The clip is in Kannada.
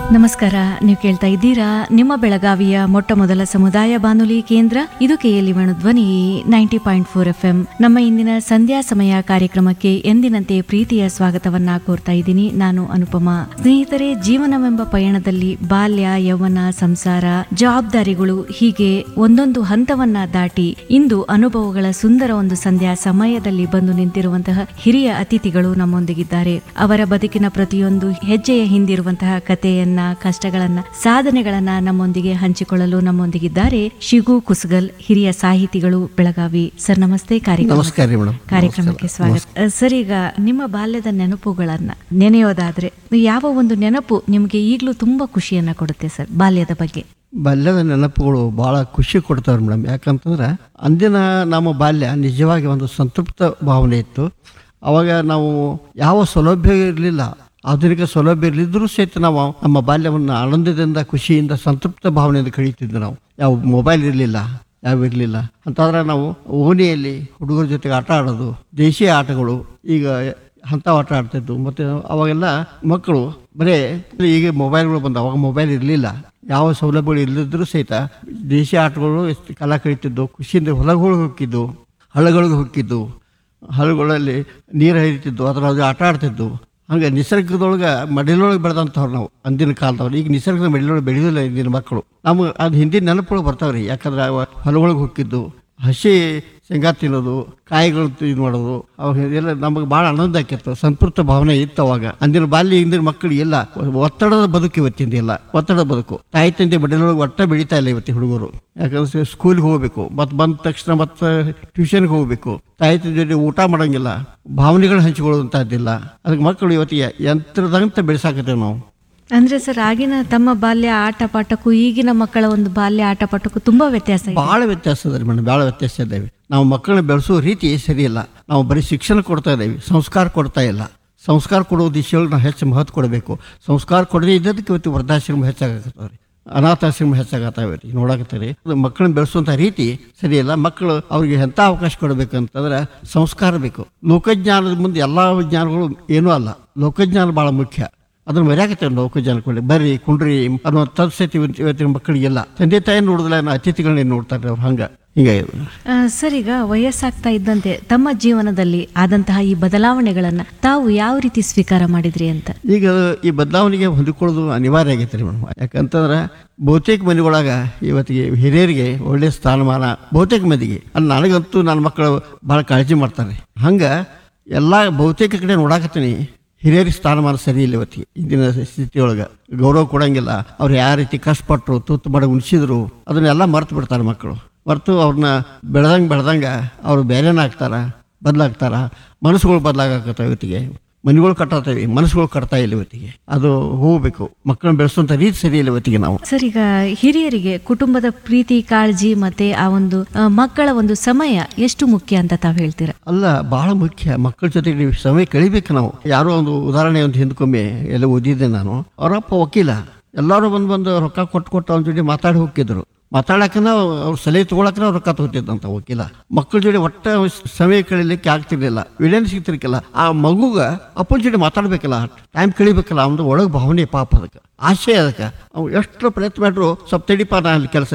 ನಮಸ್ಕಾರ ನೀವು ಕೇಳ್ತಾ ಇದ್ದೀರಾ ನಿಮ್ಮ ಬೆಳಗಾವಿಯ ಮೊಟ್ಟ ಮೊದಲ ಸಮುದಾಯ ಬಾನುಲಿ ಕೇಂದ್ರ ಇದು ಕೆಎಲ್ಇ ಧ್ವನಿ ninety point four F M ನಮ್ಮ ಇಂದಿನ ಸಂಧ್ಯಾ ಸಮಯ ಕಾರ್ಯಕ್ರಮಕ್ಕೆ ಎಂದಿನಂತೆ ಪ್ರೀತಿಯ ಸ್ವಾಗತವನ್ನ ಕೋರ್ತಾ ಇದ್ದೀನಿ ನಾನು ಅನುಪಮ ಸ್ನೇಹಿತರೆ ಜೀವನವೆಂಬ ಪಯಣದಲ್ಲಿ ಬಾಲ್ಯ ಯೌವನ ಸಂಸಾರ ಜವಾಬ್ದಾರಿಗಳು ಹೀಗೆ ಒಂದೊಂದು ಹಂತವನ್ನ ದಾಟಿ ಇಂದು ಅನುಭವಗಳ ಸುಂದರ ಒಂದು ಸಂಧ್ಯಾ ಸಮಯದಲ್ಲಿ ಬಂದು ನಿಂತಿರುವಂತಹ ಹಿರಿಯ ಅತಿಥಿಗಳು ನಮ್ಮೊಂದಿಗಿದ್ದಾರೆ ಅವರ ಬದುಕಿನ ಪ್ರತಿಯೊಂದು ಹೆಜ್ಜೆಯ ಹಿಂದಿರುವಂತಹ ಕಥೆಯನ್ನ ಕಷ್ಟಗಳನ್ನ ಸಾಧನೆಗಳನ್ನ ನಮ್ಮೊಂದಿಗೆ ಹಂಚಿಕೊಳ್ಳಲು ನಮ್ಮೊಂದಿಗಿದ್ದಾರೆ ಶಿಗು ಕುಸಗಲ್ ಹಿರಿಯ ಸಾಹಿತಿಗಳು ಬೆಳಗಾವಿ ಸರ್ ನಮಸ್ತೆ ಕಾರ್ಯಕ್ರಮ ನಮಸ್ಕಾರ ರೀ ಮೇಡಮ್ ಕಾರ್ಯಕ್ರಮಕ್ಕೆ ಸ್ವಾಗತ ಅಹ್, ಸರ್ ಈಗ ನಿಮ್ಮ ಬಾಲ್ಯದ ನೆನಪುಗಳನ್ನ ನೆನೆಯೋದಾದ್ರೆ ಯಾವ ಒಂದು ನೆನಪು ನಿಮಗೆ ಈಗಲೂ ತುಂಬಾ ಖುಷಿಯನ್ನ ಕೊಡುತ್ತೆ ಸರ್ ಬಾಲ್ಯದ ಬಗ್ಗೆ ಬಾಲ್ಯದ ನೆನಪುಗಳು ಭಾಳ ಖುಷಿ ಕೊಡ್ತಾವ್ರಿ ಮೇಡಮ್ ಯಾಕಂತಂದ್ರೆ ಅಂದಿನ ನಮ್ಮ ಬಾಲ್ಯ ನಿಜವಾಗಿ ಒಂದು ಸಂತೃಪ್ತ ಭಾವನೆ ಇತ್ತು ಅವಾಗ ನಾವು ಯಾವ ಸೌಲಭ್ಯ ಇರಲಿಲ್ಲ ಆಧುನಿಕ ಸೌಲಭ್ಯ ಇರಲಿದ್ದರೂ ಸಹಿತ ನಾವು ನಮ್ಮ ಬಾಲ್ಯವನ್ನು ಆನಂದದಿಂದ ಖುಷಿಯಿಂದ ಸಂತೃಪ್ತ ಭಾವನೆಯಿಂದ ಕಳೀತಿದ್ವಿ ನಾವು ಯಾವ ಮೊಬೈಲ್ ಇರಲಿಲ್ಲ ಯಾವ ಇರಲಿಲ್ಲ ಅಂತಂದ್ರೆ ನಾವು ಓಣಿಯಲ್ಲಿ ಹುಡುಗರ ಜೊತೆಗೆ ಆಟ ಆಡೋದು ದೇಶೀಯ ಆಟಗಳು ಈಗ ಅಂತ ಆಟ ಆಡ್ತಿದ್ದು ಮತ್ತು ಅವಾಗೆಲ್ಲ ಮಕ್ಕಳು ಬರೇ ಈಗ ಮೊಬೈಲ್ಗಳು ಬಂದ ಅವಾಗ ಮೊಬೈಲ್ ಇರಲಿಲ್ಲ ಯಾವ ಸೌಲಭ್ಯಗಳು ಇಲ್ಲದಿದ್ರೂ ಸಹಿತ ದೇಶೀಯ ಆಟಗಳು ಎಷ್ಟು ಕಾಲ ಕಳೀತಿದ್ದು ಖುಷಿಯಿಂದ ಹೊಲಗಳಿಗೆ ಹೋಗಿದ್ದು ಹಳ್ಳಗಳಿಗೆ ಹೋಗಿದ್ದು ಹಳ್ಳಗಳಲ್ಲಿ ನೀರು ಹರಿತಿದ್ದು ಅದರೊಳಗೆ ಆಟ ಆಡ್ತಿದ್ದು ಹಂಗೆ ನಿಸರ್ಗದೊಳಗೆ ಮಡಿಲೊಳಗೆ ಬೆಳೆದಂಥವ್ರು ನಾವು ಅಂದಿನ ಕಾಲದವ್ರು ಈಗ ನಿಸರ್ಗದ ಮಡಿಲೊಳಗೆ ಬೆಳೆಯೋದಿಲ್ಲ ಇಂದಿನ ಮಕ್ಕಳು ನಮ್ಗೆ ಅದು ಹಿಂದಿನ ನೆನಪುಗಳು ಬರ್ತಾವ್ರಿ ಯಾಕಂದ್ರೆ ಅವ ಹೊಲಗಳಿಗೆ ಹೋಗಿದ್ದು ಹಸಿ ಶೇಂಗಾ ತಿನ್ನೋದು ಕಾಯಿಗಳು ಇದು ಮಾಡೋದು ಅವಾಗ ಎಲ್ಲ ನಮಗೆ ಭಾಳ ಆನಂದ ಆಕಿತ್ತು ಸಂತೃಪ್ತ ಭಾವನೆ ಇತ್ತು ಅವಾಗ ಅಂದಿನ ಬಾಲ್ಯ ಹಿಂದಿನ ಮಕ್ಕಳು ಇಲ್ಲ ಒತ್ತಡದ ಬದುಕು ಇವತ್ತಿಂದ ಇಲ್ಲ ಒತ್ತಡದ ಬದುಕು ತಾಯಿ ತಂದೆ ಮಡಿಲೊಳಗೆ ಒಟ್ಟ ಬೆಳೀತಾ ಇಲ್ಲ ಇವತ್ತಿನ ಹುಡುಗರು ಯಾಕಂದ್ರೆ ಸ್ಕೂಲ್ಗೆ ಹೋಗ್ಬೇಕು ಮತ್ತು ಬಂದ ತಕ್ಷಣ ಮತ್ತೆ ಟ್ಯೂಷನ್ಗೆ ಹೋಗ್ಬೇಕು ತಾಯಿ ತಂದೆ ಜೊತೆ ಊಟ ಮಾಡಂಗಿಲ್ಲ ಭಾವನೆಗಳು ಹಂಚಿಕೊಳ್ಳುವಂಥದ್ದಿಲ್ಲ ಅದಕ್ಕೆ ಮಕ್ಕಳು ಇವತ್ತಿಗೆ ಯಂತ್ರದಂತ ಬೆಳೆಸಾಕತ್ತೇವೆ ನಾವು ಅಂದ್ರೆ ಸರ್ ಆಗಿನ ತಮ್ಮ ಬಾಲ್ಯ ಆಟ ಪಾಠಕ್ಕೂ ಈಗಿನ ಮಕ್ಕಳ ಒಂದು ಬಾಲ್ಯ ಆಟ ಪಾಠಕ್ಕೂ ತುಂಬಾ ವ್ಯತ್ಯಾಸ ಇದೆ ಭಾಳ ವ್ಯತ್ಯಾಸ ಇದೆ ಮೇಡಮ್ ಭಾಳ ವ್ಯತ್ಯಾಸ ಇದ್ದಾವೆ ನಾವು ಮಕ್ಕಳನ್ನ ಬೆಳೆಸೋ ರೀತಿ ಸರಿಯಿಲ್ಲ ನಾವು ಬರೀ ಶಿಕ್ಷಣ ಕೊಡ್ತಾ ಇದ್ದೇವೆ ಸಂಸ್ಕಾರ ಕೊಡ್ತಾ ಇಲ್ಲ ಸಂಸ್ಕಾರ ಕೊಡೋ ದಿಶೆಯೊಳಗೆ ನಾವು ಹೆಚ್ಚು ಮಹತ್ವ ಕೊಡಬೇಕು ಸಂಸ್ಕಾರ ಕೊಡದೇ ಇದ್ದದಕ್ಕೆ ಇವತ್ತು ವೃದ್ಧಾಶ್ರಮ ಹೆಚ್ಚಾಗತ್ತವ್ರಿ ಅನಾಥಾಶ್ರಮ ಹೆಚ್ಚಾಗತ್ತಾವೆ ರೀ ನೋಡಕತ್ತಾರೆ ಮಕ್ಕಳನ್ನ ಬೆಳೆಸುವಂಥ ರೀತಿ ಸರಿಯಿಲ್ಲ ಮಕ್ಕಳು ಅವ್ರಿಗೆ ಎಂಥ ಅವಕಾಶ ಕೊಡಬೇಕಂತಂದ್ರೆ ಸಂಸ್ಕಾರ ಬೇಕು ಲೋಕಜ್ಞಾನದ ಮುಂದೆ ಎಲ್ಲ ಜ್ಞಾನಗಳು ಏನೂ ಅಲ್ಲ ಲೋಕಜ್ಞಾನ ಭಾಳ ಮುಖ್ಯ ಅದನ್ನ ಮರ್ಯಾಕತ್ತೇವೆ ಲೋಕಜ್ಞಾನ ಕೊಡಿ ಬರ್ರಿ ಕುಂಡ್ರಿ ಅನ್ನೋ ತತ್ಸತಿ ಇವತ್ತಿನ ಮಕ್ಕಳಿಗೆಲ್ಲ ತಂದೆ ತಾಯಿ ನೋಡಿದ್ರೆ ಅತಿಥಿಗಳನ್ನೇ ನೋಡ್ತಾರೆ ಅವ್ರು ಹಂಗೆ ಹಿಂಗೆ ಆ, ಸರ್ ಈಗ ವಯಸ್ಸಾಗ್ತಾ ಇದ್ದಂತೆ ತಮ್ಮ ಜೀವನದಲ್ಲಿ ಆದಂತಹ ಈ ಬದಲಾವಣೆಗಳನ್ನ ತಾವು ಯಾವ ರೀತಿ ಸ್ವೀಕಾರ ಮಾಡಿದ್ರಿ ಅಂತ ಈಗ ಈ ಬದಲಾವಣೆಗೆ ಹೊಂದಿಕೊಳ್ಳೋದು ಅನಿವಾರ್ಯ ಆಗೈತೆ ರೀ ಮೇಡಮ್ ಯಾಕಂತಂದ್ರೆ ಬಹುತೇಕ ಮನೆಗಳಾಗ ಇವತ್ತಿಗೆ ಹಿರಿಯರಿಗೆ ಒಳ್ಳೆ ಸ್ಥಾನಮಾನ ಬಹುತೇಕ ಮಂದಿಗೆ ಅಲ್ಲಿ ನನಗಂತೂ ನನ್ನ ಮಕ್ಕಳು ಭಾಳ ಕಾಳಜಿ ಮಾಡ್ತಾರೆ ಹಂಗೆ ಎಲ್ಲ ಬಹುತೇಕ ಕಡೆ ನೋಡಾಕತ್ತೀನಿ ಹಿರಿಯರಿಗೆ ಸ್ಥಾನಮಾನ ಸರಿ ಇಲ್ಲ ಇವತ್ತಿಗೆ ಇಂದಿನ ಸ್ಥಿತಿಯೊಳಗೆ ಗೌರವ ಕೊಡಂಗಿಲ್ಲ ಅವ್ರು ಯಾವ ರೀತಿ ಕಷ್ಟಪಟ್ಟರು ತುತ್ತು ಮಾಡಿ ಉಣಿಸಿದ್ರು ಅದನ್ನೆಲ್ಲ ಮರ್ತು ಬಿಡ್ತಾರೆ ಮಕ್ಕಳು ಮರೆತು ಅವ್ರನ್ನ ಬೆಳೆದಂಗೆ ಬೆಳೆದಂಗೆ ಅವರು ಬೇರೆನೇ ಆಗ್ತಾರ ಬದಲಾಗ್ತಾರ ಮನಸ್ಸುಗಳು ಬದಲಾಗತ್ತವೆ ಇವತ್ತಿಗೆ ಮನೆಗಳು ಕಟ್ಟತ್ತೇವೆ ಮನಸ್ಸುಗಳು ಕಟ್ತಾ ಇಲ್ಲ ಇವತ್ತಿಗೆ ಅದು ಹೋಗ್ಬೇಕು ಮಕ್ಕಳನ್ನ ಬೆಳೆಸುವಂಥ ರೀತಿ ಸರಿ ಇಲ್ಲ ಇವತ್ತಿಗೆ ನಾವು ಸರ್ ಈಗ ಹಿರಿಯರಿಗೆ ಕುಟುಂಬದ ಪ್ರೀತಿ ಕಾಳಜಿ ಮತ್ತೆ ಆ ಒಂದು ಆ, ಮಕ್ಕಳ ಒಂದು ಸಮಯ ಎಷ್ಟು ಮುಖ್ಯ ಅಂತ ತಾವು ಹೇಳ್ತೀರಾ ಅಲ್ಲ ಬಹಳ ಮುಖ್ಯ ಮಕ್ಕಳ ಜೊತೆಗೆ ನೀವು ಸಮಯ ಕಳಿಬೇಕು ನಾವು ಯಾರೋ ಒಂದು ಉದಾಹರಣೆ ಒಂದು ಹಿಂದ್ಕೊಮ್ಮೆ ಎಲ್ಲ ಓದಿದ್ದೆ ನಾನು ಅವರಪ್ಪ ವಕೀಲ ಎಲ್ಲರೂ ಬಂದು ಬಂದು ರೊಕ್ಕ ಕೊಟ್ಟು ಕೊಟ್ಟು ಅವನ ಜೊತೆ ಮಾತಾಡಿ ಹೋಗಿದ್ರು ಮಾತಾಡಕ್ಕನ ಅವ್ರ ಸಲಹೆ ತೊಗೊಳಕ್ಕನ ರೊಕ್ಕ ತಗೋತಿದ್ದಂತ ವಕೀಲ ಮಕ್ಕಳ ಜೊತೆ ಒಟ್ಟ ಸಮಯ ಕಳೀಲಿಕ್ಕೆ ಆಗ್ತಿರ್ಲಿಲ್ಲ ವಿಲೇನ್ ಸಿಗ್ತಿರ್ಕಿಲ್ಲ ಆ ಮಗುಗ ಅಪ್ಪನ ಜೊತೆ ಮಾತಾಡ್ಬೇಕಲ್ಲ ಟೈಮ್ ಕಳಿಬೇಕಲ್ಲ ಅವನು ಒಳಗೆ ಭಾವನೆ ಪಾಪ ಅದಕ್ಕೆ ಆಶಯ ಅದಕ್ಕೆ ಅವ್ನು ಎಷ್ಟು ಪ್ರಯತ್ನ ಮಾಡ್ರು ಸ್ವಲ್ಪ ತಡಿಪ ನಾ ಅಲ್ಲಿ ಕೆಲಸ